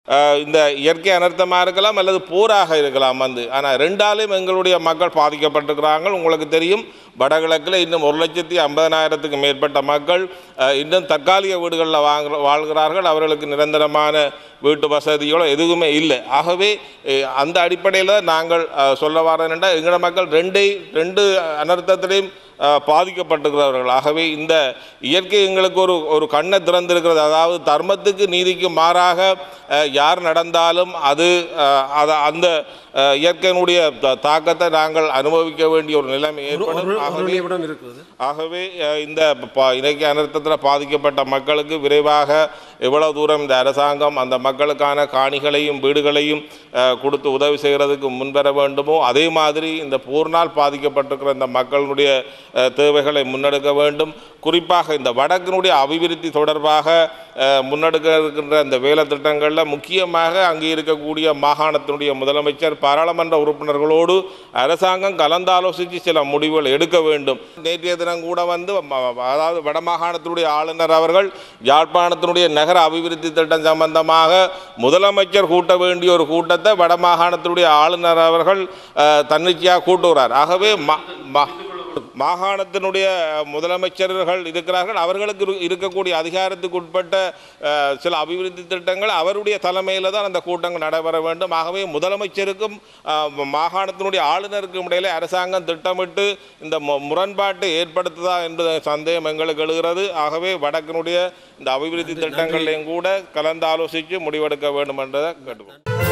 அஹ், இந்த இயற்கை அனர்த்தமாக இருக்கலாம் அல்லது போராக இருக்கலாம் வந்து ஆனால் ரெண்டாலும் எங்களுடைய மக்கள் பாதிக்கப்பட்டிருக்கிறாங்க உங்களுக்கு தெரியும் வடகிழக்கில் இன்னும் ஒரு லட்சத்தி ஐம்பதனாயிரத்துக்கு மேற்பட்ட மக்கள் அஹ், இன்னும் தற்காலிக வீடுகளில் வாங்க வாழ்கிறார்கள் அவர்களுக்கு நிரந்தரமான வீட்டு வசதிகளோ எதுவுமே இல்லை ஆகவே அஹ், அந்த அடிப்படையில் நாங்கள் அஹ், சொல்ல வரேன்டா எங்களோட மக்கள் ரெண்டை ரெண்டு அனர்த்தத்திலையும் அஹ், பாதிக்கப்பட்டிருக்கிறவர்கள் ஆகவே இந்த இயற்கை எங்களுக்கு ஒரு ஒரு கண்ணை திறந்திருக்கிறது அதாவது தர்மத்துக்கு நீதிக்கு மாறாக அஹ், யார் நடந்தாலும் அது அஹ், அது அந்த அஹ், இயற்கையினுடைய த- தாக்கத்தை நாங்கள் அனுபவிக்க வேண்டிய ஒரு நிலைமை ஒரு ஏற்படும் ஒரு ஆகவே நிமிடம் இருக்குது ஆகவே அஹ், இந்த ப- இயற்கை அனர்த்தத்தில் பாதிக்கப்பட்ட மக்களுக்கு விரைவாக எவ்வளவு தூரம் இந்த அரசாங்கம் அந்த மக்களுக்கான காணிகளையும் வீடுகளையும் அஹ், கொடுத்து உதவி செய்கிறதுக்கு முன்வர வேண்டுமோ அதே மாதிரி இந்த போர்னால் பாதிக்கப்பட்டிருக்கிற இந்த மக்களுடைய அஹ், தேவைகளை முன்னெடுக்க வேண்டும் குறிப்பாக இந்த வடக்கினுடைய அபிவிருத்தி தொடர்பாக அஹ், முன்னெடுக்க இருக்கின்ற இந்த வேலை திட்டங்களில் முக்கியமாக அங்கே இருக்கக்கூடிய மாகாணத்தினுடைய முதலமைச்சர் பாராளுமன்ற உறுப்பினர்களோடு அரசாங்கம் கலந்தாலோசித்து சில முடிவுகள் எடுக்க வேண்டும் நேற்றைய தினம் கூட வந்து ம- அதாவது வடமாகாணத்தினுடைய ஆளுநர் அவர்கள் யாழ்ப்பாணத்தினுடைய நகர அபிவிருத்தி திட்டம் சம்பந்தமாக முதலமைச்சர் கூட்ட வேண்டிய ஒரு கூட்டத்தை வடமாகாணத்தினுடைய ஆளுநர் அவர்கள் அஹ், தன்னிச்சையாக கூட்டுகிறார் ஆகவே ம- ம- மாகாணத்தினுடைய முதலமைச்சர்கள் இருக்கிறார்கள் அவர்களுக்கு இரு- இருக்கக்கூடிய அதிகாரத்துக்கு உட்பட்ட அஹ், சில அபிவிருத்தி திட்டங்கள் அவருடைய தலைமையில் தான் அந்த கூட்டங்கள் நடைபெற வேண்டும் ஆகவே முதலமைச்சருக்கும் அஹ், மாகாணத்தினுடைய ஆளுநருக்கும் இடையிலே அரசாங்கம் திட்டமிட்டு இந்த மு- முரண்பாட்டை ஏற்படுத்துதா என்பது சந்தேகம் எங்களுக்கு எழுகிறது ஆகவே வடக்கினுடைய இந்த அபிவிருத்தி திட்டங்களையும் கூட கலந்து ஆலோசித்து முடிவெடுக்க வேண்டும் என்றதை கேட்டுக்கொள்கிறேன்